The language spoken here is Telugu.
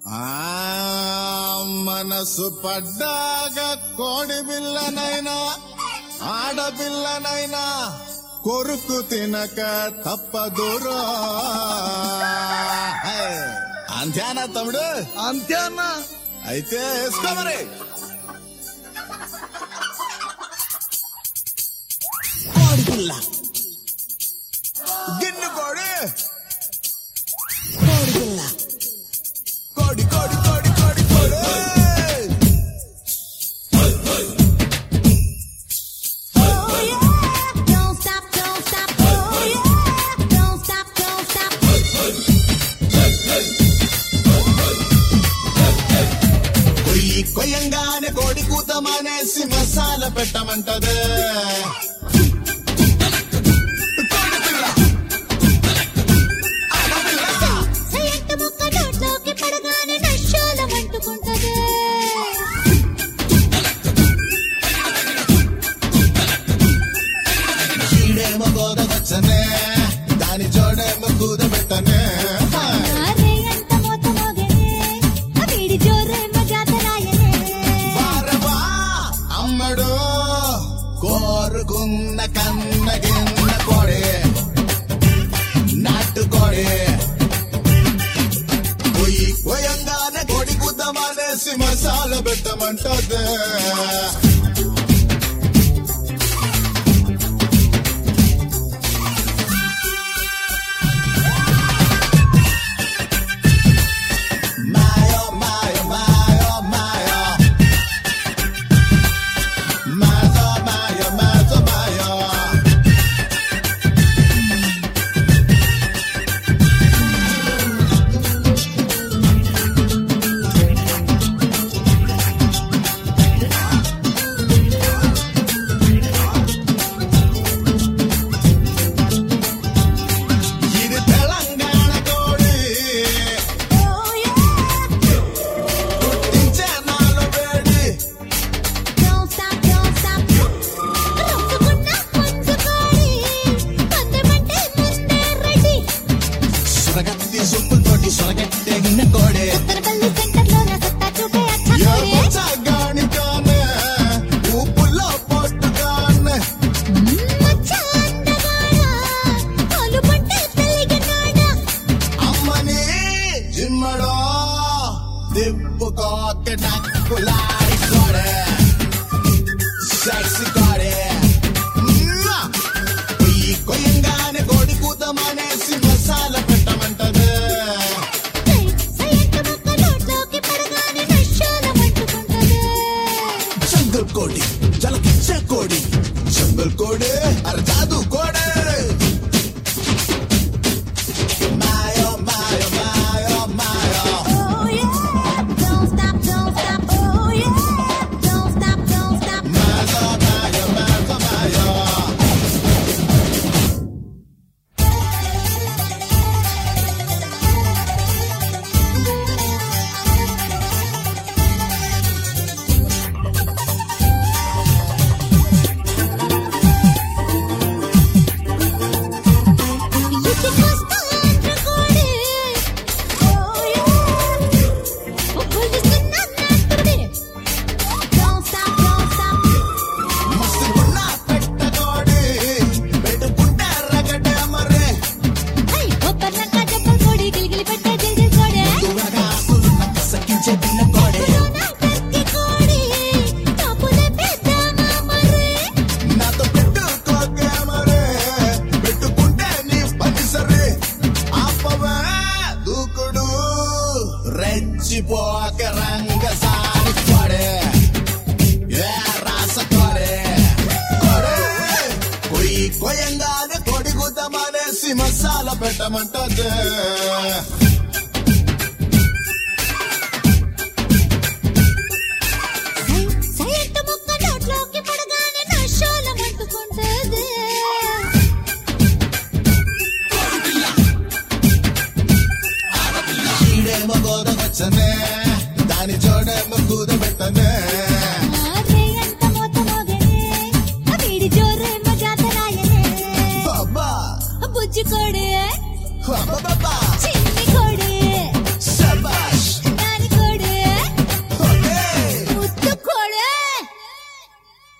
ఆ మనసు పడ్డాక కోడి బిల్లనైనా ఆడపిల్లనైనా కొరుకు తినక తప్పదురో హే, అంతేనా తమ్ముడు అంతే అన్నా అయితే వేసుకో మరి కోడి పిల్ల గిన్నె కోడి కోడి పిల్ల కోడి కోడి కోడి కోడి కోడి Oh yeah, don't stop, don't stop. Oh yeah, don't stop, don't stop. కొయ్యి కొయ్యంగానే కోడి కూత మానేసి మసాలా పెట్టమంటదే కోడి పిల్ల. ఆడపిల్ల. సయ్యంట ముక్క నోట్లోకి పడగానే నష్టాలం అంటుకుంటదే ఈడేమో గోదవచ్చనే దాని జోడేమో కూదబెట్టనే అరే ఎంత మోత మోగనే ఆ వీడి జోరేమో జాతరాయనే వారవా అమ్మడు కోరుకున్న కన్న గిన్న కోడే నాటుకోడే పొయ్యి పోయంగానే కొడి కుద్దమానేసి masala పెట్టమంటదే Mayo, Mayo, Mayo, Mayo. Mayo, Mayo, Mayo, Mayo. ఇది తెలంగాణ కోడి Oh yeah, పుట్టించే నాలో వేడి don't stop, don't stop. రొక్కుకున్న పుంజుకోడి పందెమంటే ముందే రెడీ సొరగత్తి సొప్పుతోటి సొరగట్టెగిన కోడే ఉత్తరపల్లి సెంటర్లో నా సత్తా చూపే అచ్చకోడి గానికానే ఊపుల్లో పొట్టుగానే మచ్చ అందగాడా పాలు పంటే తెలియనాడా అమ్మని జిమ్మడో దిప్పుకోక నక్కులాడి కోడే సెక్సీ కోడే మ్మ్. పొయ్యి కొయ్యంగానే కోడి కూతమానేసి మసాలా పెట్టమంటదే సయ్యంట ముక్క నోట్లోకి పడగానే నష్టాలం అంటుకుంటదే జంగల్ కోడి జలకిచ్చే కోడి జంగల్ కోడి అరే జాదు కోడే మాయో మాయో మాయో మాయో Oh yeah, don't stop, don't stop. Oh yeah, don't stop, don't stop. మాయో మాయో మాయో మాయో ఇటుకొస్తా అంటుకోడి. Oh yeah, ఒప్పులిస్తున్నా నాటుడి. Don't stop, don't stop. మస్తుకున్న పెట్టకోడి పెట్టుకుంటే రగడే మరే Hey, ఒప్పర్లంక చెప్పల్ కోడి, గిలిగిలి పెట్టే జిల్జిల్ కోడి. తురగా సున్న కసకించే పిల్ల కోడే కరోనా టర్కీ కోడి, కాపులే పెద్దామా మరి. నాతో పెట్టుకోకే మరే పెట్టుకుంటే నీ పని సరే ఆపవే దూకుడు రెచ్చిపోక రంగసారి కొడే ఏ రాస కొడే కొడే కొయ్యి కొయ్యంగానే కొడి గుద్దమనేసి మసాలా పెట్టమంటదే సై- సైంటు ముక్క నోట్లోకి పడగానే నష్టాలం అంటుకుంటది. ఈడేమో గోదవచ్చనే దాని జోడేమో కూదబెట్టనే